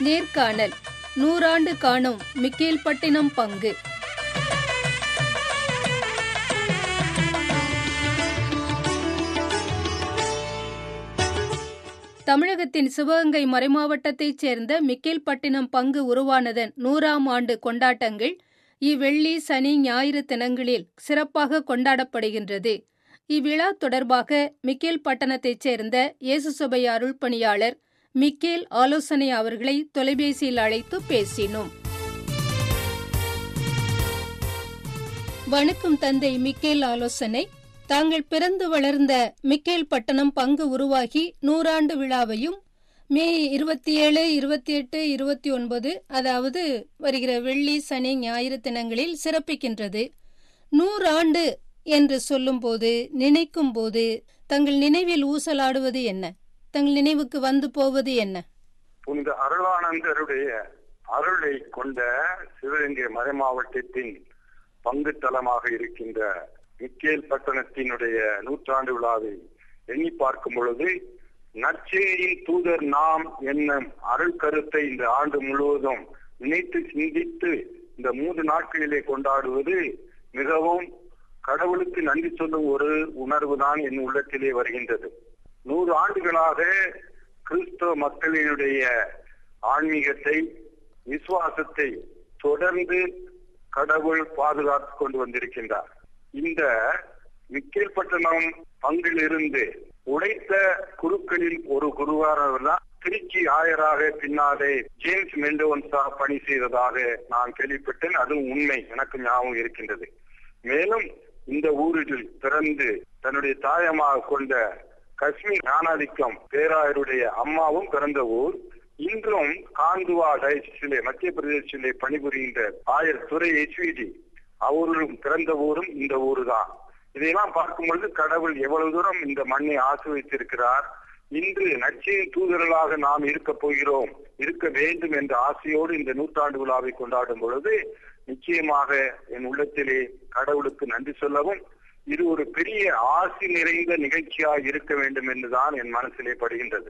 நேர்காணல் நூறாண்டு காணும் மிக்கேல்பட்டினம் பங்கு தமிழகத்தின் சிவகங்கை மறைமாவட்டத்தைச் சேர்ந்த மிக்கேல்பட்டினம் பங்கு உருவானதன் நூறாம் ஆண்டு கொண்டாட்டங்கள் இவ்வெள்ளி சனி ஞாயிறு தினங்களில் சிறப்பாக கொண்டாடப்படுகின்றது இவ்விழா தொடர்பாக மிக்கேல் பட்டணத்தைச் சேர்ந்த இயேசுசபை அருள் பணியாளர் மிக்கேல் ஆலோசனை அவர்களை தொலைபேசியில் அழைத்து பேசினோம் வணக்கம் தந்தை மிக்கேல் ஆலோசனை தாங்கள் பிறந்து வளர்ந்த மிக்கேல் பட்டணம் பங்கு உருவாகி நூறாண்டு விழாவையும் மே இருபத்தி ஏழு இருபத்தி எட்டு இருபத்தி ஒன்பது அதாவது வருகிற வெள்ளி சனி ஞாயிறு தினங்களில் சிறப்பிக்கின்றது நூறாண்டு என்று சொல்லும்போது நினைக்கும் போது தங்கள் நினைவில் ஊசலாடுவது என்ன தங்கள் நினைவுக்கு வந்து போவது என்ன புனித அருளானந்தருடைய அருளை கொண்ட சிவகங்கை மறைமாவட்டத்தின் பங்கு தலமாக இருக்கின்ற மிக்கேல் பட்டணத்தினுடைய நூற்றாண்டு விழாவை எண்ணி பார்க்கும் பொழுது நற்செய்தியின் தூதர் நாம் என்னும் அருள் கருத்தை இந்த ஆண்டு முழுவதும் நினைத்து சிந்தித்து இந்த மூன்று நாட்களிலே கொண்டாடுவது மிகவும் கடவுளுக்கு நன்றி சொல்லும் ஒரு உணர்வு தான் என் உள்ளத்திலே வருகின்றது நூறு ஆண்டுகளாக கிறிஸ்தவ மக்களினுடைய ஆன்மீகத்தை விசுவாசத்தை தொடர்ந்து கடவுள் பாதுகாத்து கொண்டு வந்திருக்கின்றார் இந்த மிக்கேல்பட்டினம் பங்கிலிருந்து உடைத்த குருக்களில் ஒரு குருவானவர் தான் திருச்சி ஆயராக பின்னாலே ஜேம்ஸ் மெண்டோன்சா பணி செய்ததாக நான் கேள்விப்பட்டேன் அதுவும் உண்மை எனக்கு ஞாபகம் இருக்கின்றது மேலும் இந்த ஊரில் பிறந்து தன்னுடைய தாயமாக கொண்ட காஷ்மீர் ஞானாதிக்கம் பேராயருடைய அம்மாவும் பிறந்த ஊர் இன்றும் காந்துவா டயசிலே மத்திய பிரதேசத்திலே பணிபுரிகின்ற ஆயர் துறை எச்விடி அவர்களும் பிறந்த ஊரும் இந்த ஊரு தான் இதையெல்லாம் பார்க்கும் பொழுது கடவுள் எவ்வளவு தூரம் இந்த மண்ணை ஆசிர்வதித்திருக்கிறார் இன்று நச்சையின் தூதர்களாக நாம் இருக்க போகிறோம் இருக்க வேண்டும் என்ற ஆசையோடு இந்த நூற்றாண்டு விழாவை கொண்டாடும் பொழுது நிச்சயமாக என் உள்ளத்திலே கடவுளுக்கு நன்றி சொல்லவும் இது ஒரு பெரிய ஆசி நிறைந்த நிகழ்ச்சியாக இருக்க வேண்டும் என்றுதான் என் மனசிலே படுகின்றது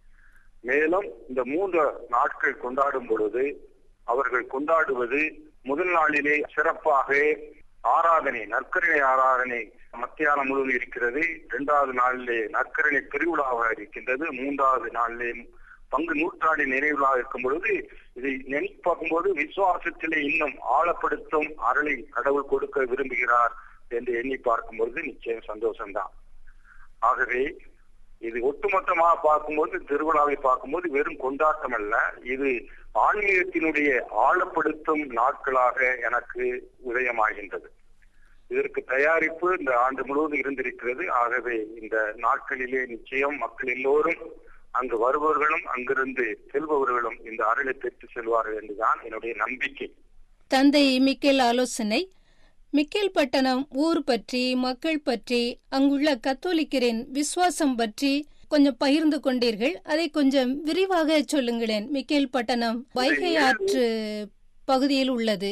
மேலும் இந்த மூன்று நாட்கள் கொண்டாடும் பொழுது அவர்கள் கொண்டாடுவது முதல் நாளிலே சிறப்பாக ஆராதனை நற்கரணை ஆராதனை மத்தியானம் முழுவதும் இருக்கிறது இரண்டாவது நாளிலே நற்கரணை பெருவிழாவாக இருக்கின்றது மூன்றாவது நாளிலே பங்கு நூற்றாண்டு நினைவுகளாக இருக்கும் பொழுது இதை நினைத்து பார்க்கும்போது விசுவாசத்திலே இன்னும் ஆழப்படுத்தும் அருளை கடவுள் கொடுக்க விரும்புகிறார் என்று எண்ணி பார்க்கும் பொழுது நிச்சயம் சந்தோஷம்தான் ஆகவே இது ஒட்டுமொத்தமாக பார்க்கும்போது திருவிழாவை பார்க்கும்போது வெறும் கொண்டாட்டம் அல்ல இது ஆன்மீகத்தினுடைய ஆழப்படுத்தும் நாட்களாக எனக்கு உதயமாகின்றது இதற்கு தயாரிப்பு இந்த ஆண்டு முழுவதும் இருந்திருக்கிறது ஆகவே இந்த நாட்களிலே நிச்சயம் மக்கள் எல்லோரும் அங்கு வருபவர்களும் அங்கிருந்து செல்பவர்களும் இந்த அருளை பெற்று செல்வார்கள் என்றுதான் என்னுடைய நம்பிக்கை தந்தை மிக்கேல் ஆலோசனை மிக்கேல் பட்டணம் ஊர் பற்றி மக்கள் பற்றி அங்குள்ள கத்தோலிக்கரின் விசுவாசம் பற்றி கொஞ்சம் பகிர்ந்து கொண்டீர்கள் அதை கொஞ்சம் விரிவாக சொல்லுங்களேன் மிக்கேல் பட்டணம் வைகை ஆற்று பகுதியில் உள்ளது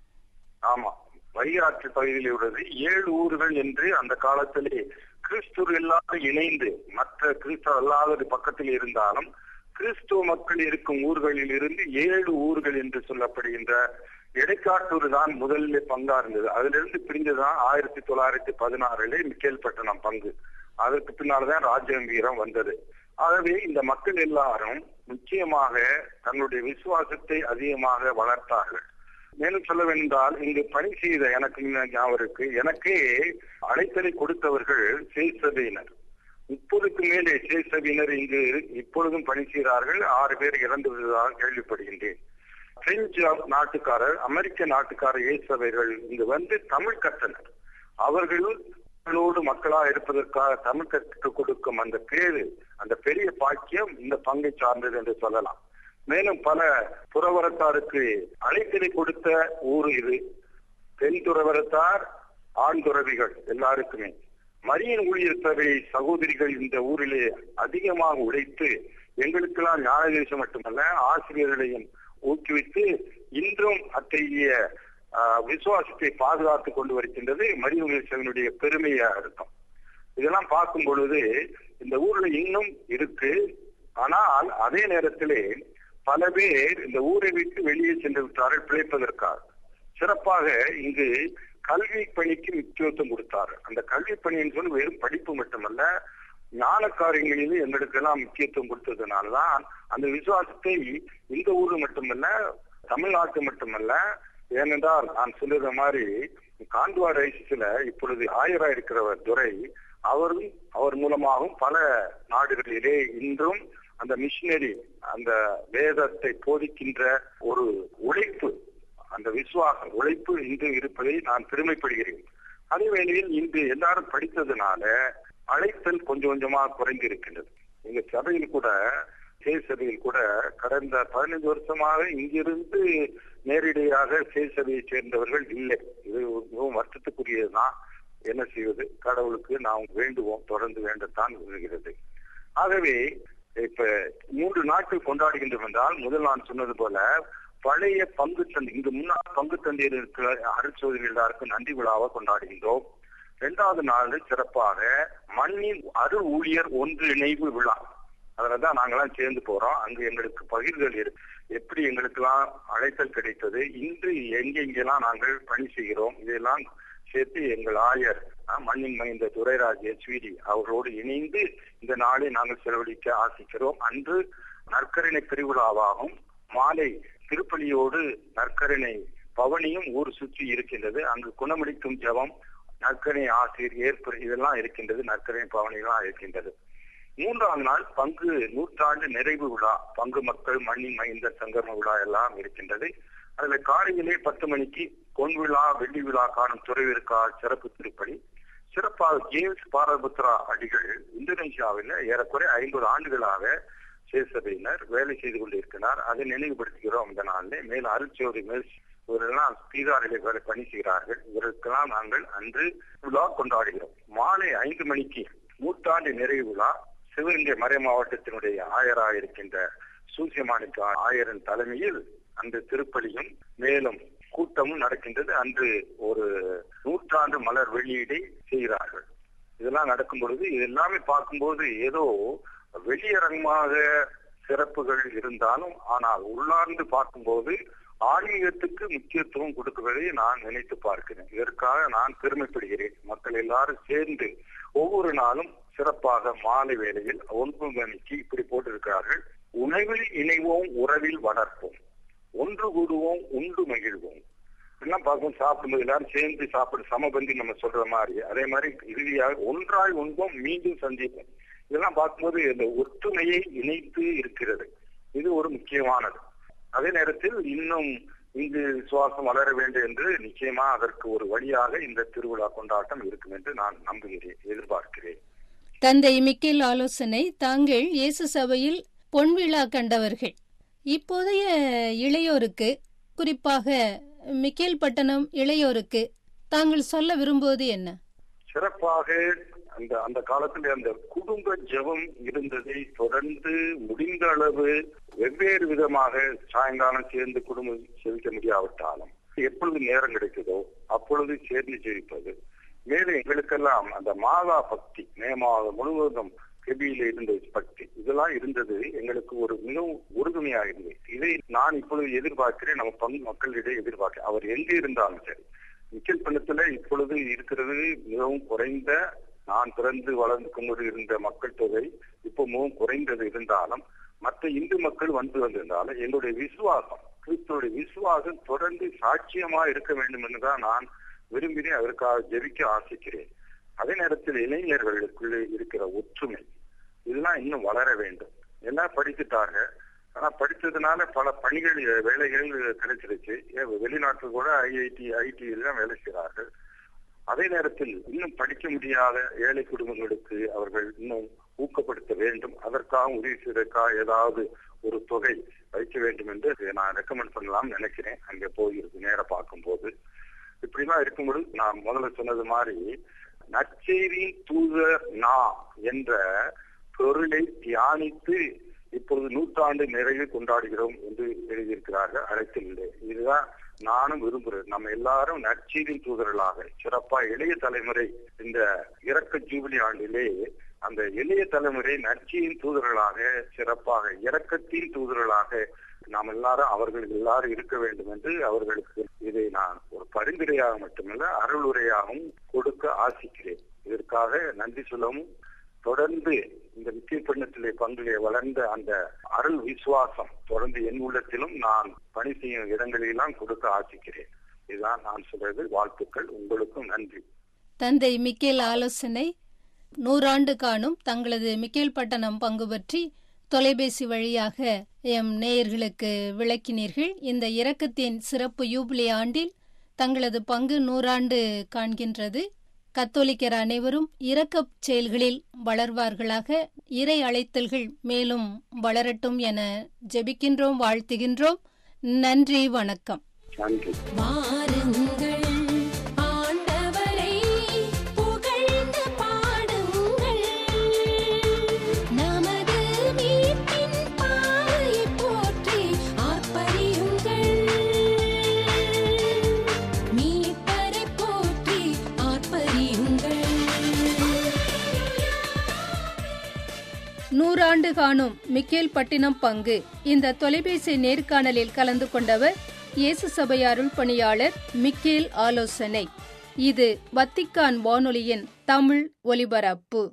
ஆமா வைகாற்று பகுதியில் உள்ளது ஏழு ஊர்கள் என்று அந்த காலத்திலே கிறிஸ்துவ எல்லாரும் இணைந்து மற்ற கிறிஸ்தவ அல்லாத பக்கத்தில் இருந்தாலும் கிறிஸ்துவ மக்கள் இருக்கும் ஊர்களில் இருந்து ஏழு ஊர்கள் என்று சொல்லப்படுகின்ற இடைக்காட்டூர் தான் முதலில் பங்கா இருந்தது அதுல இருந்து பிரிஞ்சதுதான் ஆயிரத்தி தொள்ளாயிரத்தி பதினாறுல மிக்கேல் பட்டணம் பங்கு அதற்கு பின்னால்தான் ராஜகம்பீரம் வந்தது ஆகவே இந்த மக்கள் எல்லாரும் நிச்சயமாக தன்னுடைய விசுவாசத்தை அதிகமாக வளர்த்தார்கள் மேலும் சொல்ல வேண்டால் இங்கு பணி செய்த எனக்கு ஞாபகம் இருக்கு எனக்கே அழைத்தலை கொடுத்தவர்கள் சேசபையினர் முப்பதுக்கு மேலே சேசபையினர் இங்கு இப்பொழுதும் பணி செய்கிறார்கள் ஆறு பேர் இறந்து விடுவதாக கேள்விப்படுகின்றேன் பிரெஞ்சு நாட்டுக்காரர் அமெரிக்க நாட்டுக்காரர் இயேசபைகள் இங்கு வந்து தமிழ் கற்றனர் அவர்களோடு மக்களா இருப்பதற்காக தமிழ் கற்றுக் கொடுக்கும் அந்த பேரு அந்த பெரிய பாக்கியம் இந்த பங்கை சார்ந்தது என்று சொல்லலாம் மேலும் பல துறவரத்தாருக்கு அழைத்தலை கொடுத்த ஊர் இது பெண் துறவரத்தார் ஆண் துறவிகள் எல்லாருக்குமே மரியன் ஊழியர் சபை சகோதரிகள் இந்த ஊரிலே அதிகமாக உழைத்து எங்களுக்கெல்லாம் ஞானதேசம் மட்டுமல்ல ஆசிரியர்களையும் ஊக்குவித்து இன்றும் அத்தகைய விசுவாசத்தை பாதுகாத்து கொண்டு வருகின்றது மரிய ஊழியர் சபையினுடைய பெருமையாக இருக்கும் இதெல்லாம் பார்க்கும் பொழுது இந்த ஊர்ல இன்னும் இருக்கு ஆனால் அதே நேரத்திலே பல பேர் இந்த ஊரை விட்டு வெளியே சென்று விட்டார்கள் பிழைப்பதற்காக சிறப்பாக இங்கு கல்வி பணிக்கு முக்கியத்துவம் கொடுத்தார் அந்த கல்வி பணின்னு சொல்லி வெறும் படிப்பு மட்டுமல்ல ஞான காரியங்களிலே எங்களுக்கெல்லாம் முக்கியத்துவம் கொடுத்ததுனாலதான் அந்த விசுவாசத்தை இந்த ஊரு மட்டுமல்ல தமிழ்நாட்டு மட்டுமல்ல ஏனென்றால் நான் சொல்லுற மாதிரி காண்டுவா ரைசிஸ்ல இப்பொழுது ஆயரா இருக்கிறவர் துரை அவரும் அவர் மூலமாகவும் பல நாடுகளிலே இன்றும் அந்த மிஷினரி அந்த வேதத்தை போதிக்கின்ற ஒரு உழைப்பு அந்த விசுவாச உழைப்பு இன்று இருப்பதை நான் பெருமைப்படுகிறேன் அதே வேளையில் இன்று எல்லாரும் படித்ததுனால அழைத்தல் கொஞ்சம் கொஞ்சமா குறைந்து இருக்கின்றது எங்க சபையில் கூட சேய் சபையில் கூட கடந்த பதினைந்து வருஷமாக இங்கிருந்து நேரடியாக சேய் சபையை சேர்ந்தவர்கள் இல்லை இது மிகவும் வருத்தத்துக்குரியதுதான் என்ன செய்வது கடவுளுக்கு நாம் வேண்டுவோம் தொடர்ந்து வேண்டத்தான் விரும்புகிறது ஆகவே இப்ப மூன்று நாட்கள் கொண்டாடுகின்றோம் என்றால் முதல் நான் சொன்னது போல பழைய பங்கு தந்தை இங்கு முன்னாள் பங்கு தந்தையில் இருக்கிற அருட்சோதரி எல்லாருக்கும் நன்றி விழாவை கொண்டாடுகின்றோம் இரண்டாவது நாள் சிறப்பாக மண்ணின் அருள் ஊழியர் ஒன்றிணைவு விழா அதுலதான் நாங்கெல்லாம் சேர்ந்து போறோம் அங்கு எங்களுக்கு பகிர்தல் இருக்கு எப்படி எங்களுக்கெல்லாம் அழைத்தல் கிடைத்தது இன்று எங்கெங்கெல்லாம் நாங்கள் பணி செய்கிறோம் இதெல்லாம் சேர்த்து எங்கள் ஆயர் மண்ணின் மைந்த துரைராஜ் எச்விடி அவர்களோடு இணைந்து இந்த நாளை நாங்கள் செலவழிக்க ஆசிக்கிறோம் அன்று நற்கரணை திருவிழாவாகும் மாலை திருப்பலியோடு நற்கரணை பவனியும் ஊர் சுற்றி இருக்கின்றது அங்கு குணமளிக்கும் ஜபம் நற்கரணை ஆசிரியர் ஏற்பு இதெல்லாம் இருக்கின்றது நற்கரணை பவனிலாம் இருக்கின்றது மூன்றாம் நாள் பங்கு நூற்றாண்டு நிறைவு விழா பங்கு மக்கள் மண்ணின் மைந்த சங்கம விழா எல்லாம் இருக்கின்றது அதுல காலையிலே பத்து மணிக்கு பொன் விழா வெள்ளி விழா காணும் துறைவிற்கா சிறப்பு திருப்பலி சிறப்பாக ஜேம்ஸ் பாரபுத்ரா அடிகள் இந்தோனேஷியாவில் ஏறக்குறை ஐம்பது ஆண்டுகளாக சேசபையினர் வேலை செய்து கொண்டிருக்கிறார் அதை நினைவுபடுத்துகிறோம் இந்த நாளிலே மேல் அருட்சோதி மேல் இவரெல்லாம் பீகாரிலே வேலை பணி செய்கிறார்கள் இவருக்கெல்லாம் நாங்கள் அன்று விழா கொண்டாடுகிறோம் மாலை ஐந்து மணிக்கு நூற்றாண்டு நிறைவு விழா சிவகங்கை மறை மாவட்டத்தினுடைய ஆயராக இருக்கின்ற சூசியமாணிக்க ஆயரின் தலைமையில் அந்த திருப்பலியும் மேலும் கூட்டமும் நடக்கின்றது அன்று ஒரு நூற்றாண்டு மலர் வெளியீடை செய்கிறார்கள் இதெல்லாம் நடக்கும் பொழுது இது எல்லாமே பார்க்கும்போது ஏதோ வெளியரங்கமாக சிறப்புகள் இருந்தாலும் ஆனால் உள்ளார்ந்து பார்க்கும்போது ஆன்மீகத்துக்கு முக்கியத்துவம் கொடுக்குவதை நான் நினைத்து பார்க்கிறேன் இதற்காக நான் பெருமைப்படுகிறேன் மக்கள் எல்லாரும் சேர்ந்து ஒவ்வொரு நாளும் சிறப்பாக மாலை வேளையில் ஒன்பது மணிக்கு இப்படி போட்டிருக்கிறார்கள் உணவில் இணைவோம் உறவில் வளர்ப்போம் ஒன்று கூடுவோம் உண்டு மகிழ்வோம் எல்லாம் பார்க்கும் சாப்பிடும்போது எல்லாரும் சேர்ந்து சாப்பிடு சமபந்தி நம்ம சொல்ற மாதிரி அதே மாதிரி இறுதியாக ஒன்றாய் உண்போம் மீண்டும் சந்திப்போம் இதெல்லாம் பார்க்கும்போது இந்த ஒற்றுமையை இணைத்து இருக்கிறது இது ஒரு முக்கியமானது அதே நேரத்தில் இன்னும் இங்கு சுவாசம் வளர வேண்டும் என்று நிச்சயமா அதற்கு ஒரு வழியாக இந்த திருவிழா கொண்டாட்டம் இருக்கும் என்று நான் நம்புகிறேன் எதிர்பார்க்கிறேன் தந்தை மிக்கேல் ஆலோசனை தாங்கள் இயேசு சபையில் பொன்விழா கண்டவர்கள் இப்போதைய இளையோருக்கு குறிப்பாக மிக்கேல் பட்டணம் இளையோருக்கு தாங்கள் சொல்ல விரும்புவது என்ன சிறப்பாக அந்த அந்த காலத்தில் அந்த குடும்ப ஜெபம் இருந்ததை தொடர்ந்து முடிந்த அளவு வெவ்வேறு விதமாக சாயங்காலம் சேர்ந்து குடும்பம் செலுத்த முடியாவிட்டாலும் எப்பொழுது நேரம் கிடைக்குதோ அப்பொழுது சேர்ந்து ஜெயிப்பது மேலும் எங்களுக்கெல்லாம் அந்த மாதா பக்தி மே மாதம் முழுவதும் கெபியில இருந்த பக்தி இதெல்லாம் இருந்தது எங்களுக்கு ஒரு மிகவும் உறுதுணையாக இருந்தது இதை நான் இப்பொழுது எதிர்பார்க்கிறேன் நம்ம பங்கு மக்களிடையே எதிர்பார்க்கிறேன் அவர் எங்கே இருந்தாலும் சரி நிக்கல் பள்ளத்துல இப்பொழுது இருக்கிறது மிகவும் குறைந்த நான் பிறந்து வளர்ந்து கொண்டு இருந்த மக்கள் தொகை இப்போ மிகவும் குறைந்தது இருந்தாலும் மற்ற இந்து மக்கள் வந்து வந்திருந்தாலும் எங்களுடைய விசுவாசம் கிறிஸ்துடைய விசுவாசம் தொடர்ந்து சாட்சியமா இருக்க வேண்டும் என்றுதான் நான் விரும்பினேன் அதற்காக ஜெபிக்க ஆசிக்கிறேன் அதே நேரத்தில் இளைஞர்களுக்குள்ளே இருக்கிற ஒற்றுமை இதெல்லாம் இன்னும் வளர வேண்டும் எல்லாம் படிச்சுட்டாங்க ஆனா படிச்சதுனால பல பணிகள் வேலைகள் கிடைச்சிருச்சு வெளிநாட்டில் கூட ஐஐடி ஐடி எல்லாம் வேலை செய்கிறார்கள் அதே நேரத்தில் இன்னும் படிக்க முடியாத ஏழை குடும்பங்களுக்கு அவர்கள் இன்னும் ஊக்கப்படுத்த வேண்டும் அதற்காக உதவி செய்வதற்காக ஏதாவது ஒரு தொகை வைக்க வேண்டும் என்று நான் ரெக்கமெண்ட் பண்ணலாம் நினைக்கிறேன் அங்கே போயிருக்கு நேரம் பார்க்கும்போது இப்படிலாம் இருக்கும்பொழுது நான் முதல்ல சொன்னது மாதிரி நற்செய்தியின் தூதர் நா என்ற பொருளை தியானித்து இப்பொழுது நூற்றாண்டு நிறைவு கொண்டாடுகிறோம் என்று எழுதியிருக்கிறார்கள் அழைத்தில் இதுதான் நானும் விரும்புகிறேன் நம்ம எல்லாரும் நற்செய்தியின் தூதர்களாக சிறப்பா இளைய தலைமுறை இந்த இறக்க ஜூபிலி ஆண்டிலே அந்த இளைய தலைமுறை நற்செய்தியின் தூதர்களாக சிறப்பாக இரக்கத்தின் தூதர்களாக நாம் எல்லாரும் அவர்கள் எல்லாரும் இருக்க வேண்டும் என்று அவர்களுக்கு இதை நான் ஒரு பரிந்துரையாக மட்டுமல்ல அருளுரையாகவும் கொடுக்க ஆசிக்கிறேன் இதற்காக நன்றி சொல்லவும் தொடர்ந்து இந்த முக்கிய பெண்ணத்திலே பங்கிலே வளர்ந்த அந்த அருள் விசுவாசம் தொடர்ந்து என் உள்ளத்திலும் நான் பணி செய்யும் இடங்களிலெல்லாம் கொடுக்க ஆசிக்கிறேன் இதுதான் நான் சொல்றது வாழ்த்துக்கள் உங்களுக்கும் நன்றி தந்தை மிக்கேல் ஆலோசனை நூறாண்டு காணும் தங்களது மிக்கேல் பட்டணம் பங்கு பற்றி தொலைபேசி வழியாக எம் நேயர்களுக்கு விளக்கினீர்கள் இந்த இரக்கத்தின் சிறப்பு யூபிலி ஆண்டில் தங்களது பங்கு நூறாண்டு காண்கின்றது கத்தோலிக்கர் அனைவரும் இரக்கச் செயல்களில் வளர்வார்களாக இறை அழைத்தல்கள் மேலும் வளரட்டும் என ஜெபிக்கின்றோம் வாழ்த்துகின்றோம் நன்றி வணக்கம் நன்றி வாருங்கள் ஆண்டவரை புகழ்ந்து பாடுங்கள் நமது மீட்பின் பாதையை போற்றி ஆர்ப்பரியுங்கள் மீட்பரை போற்றி ஆர்ப்பரியுங்கள் நூறாண்டு காணும் மிக்கேல் பட்டினம் பங்கு இந்த தொலைபேசி நேர்காணலில் கலந்து கொண்டவர் இயேசு சபை அருள் பணியாளர் மிக்கேல் ஆலோசனை இது வத்திக்கான் வானொலியின் தமிழ் ஒலிபரப்பு